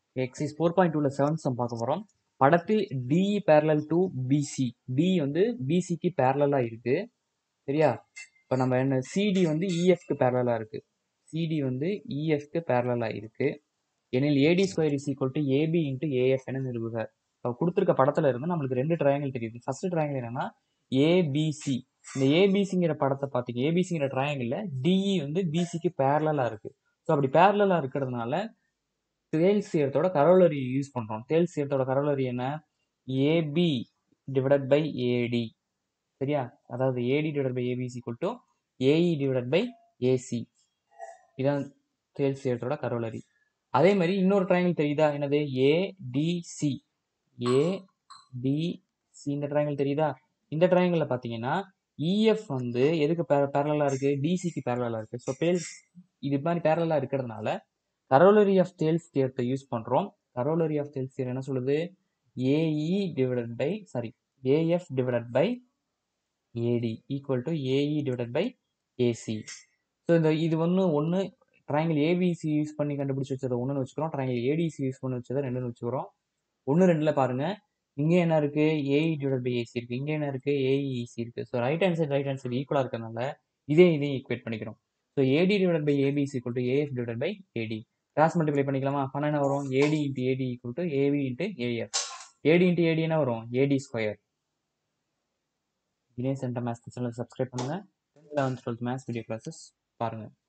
exercise four point டூவில் seven sum பார்க்க போகிறோம் படத்தில் DE parallel to PC D வந்து பிசிக்கு பேரலாக இருக்கு சரியா இப்போ நம்ம என்ன சிடி வந்து இஎஃப்க்கு பேரலாக இருக்கு சிடி வந்து இஎஃப்க்கு பேரலாக இருக்கு எனில் AD square is equal to AB into AF என நிறுவுக இப்போ கொடுத்துருக்க படத்துல இருந்து நம்மளுக்கு ரெண்டு ட்ரையாங்கிள் தெரியுது ஃபர்ஸ்ட் ட்ரையாங்கிள் என்னன்னா ஏபிசி இந்த ஏபிசிங்கிற படத்தை பார்த்தீங்க ஏபிசிங்கிற ட்ரையாங்கிளில் டிஇ வந்து பிசிக்கு பேரலாக இருக்கு ஸோ அப்படி பேரலாக இருக்கிறதுனால தேல்ஸ் சேர்த்தோட கரோலரி யூஸ் பண்ணுறோம் தேல்ஸ் சேர்த்தோட கரோலரி என்ன ஏபி டிவைடட் பை ஏடி சரியா அதாவது AD divide by AB equal to AE divide by AC இதான் தேல்ஸ் சேர்த்தோட கரோலரி அதே மாதிரி இன்னொரு ட்ரையாங்கிள் தெரியுதா என்னது ஏடிசி ஏடிசி இந்த ட்ரையாங்கிள் தெரியுதா இந்த ட்ரையாங்கிளில் பார்த்தீங்கன்னா இஎஃப் வந்து எதுக்கு பேரலாக இருக்கு டிசிக்கு பேரலாக இருக்கு ஸோ பேல்ஸ் இது மாதிரி பேரலாக இருக்கிறதுனால கரோலரி ஆஃப் தேல்ஸ் தியரத்தை யூஸ் பண்ணுறோம் கரோலரி ஆஃப் தேல்ஸ் தியர் என்ன சொல்லுது AE divided by sorry AF divided by AD equal to AE divided by AC so இந்த இது ஒன்று ஒன்று ட்ரையாங்கிள் ஏபிசி யூஸ் பண்ணி கண்டுபிடிச்சி வச்சதை ஒன்றுன்னு வச்சுக்கிறோம் ட்ரையாங்கிள் ஏடிசி யூஸ் பண்ணி வச்சதை ரெண்டுன்னு வச்சுக்கிறோம் ஒன்று ரெண்டில் பாருங்கள் இங்கே என்ன இருக்கு ஏஇ டிவைட் பை ஏசி இருக்கு இங்கே என்ன இருக்கு ஏஇசி இருக்கு so right hand side right hand side ஈக்குவலாக இருக்கிறதுனால இதே இதையும் ஈக்குவேட் பண்ணிக்கிறோம் so AD divide by AB is equal to AF divide by AD cross multiply பண்ணிக்கலாமா பண்ண என்ன வரும் AD into AD equal to AB into AF AD into AD என்ன வரும் ஏடி ஸ்கொயர் இதே சென்டர் மேத்ஸ் சேனல் சப்ஸ்கிரைப் பண்ணுங்க eleventh twelfth maths video classes பாருங்கள்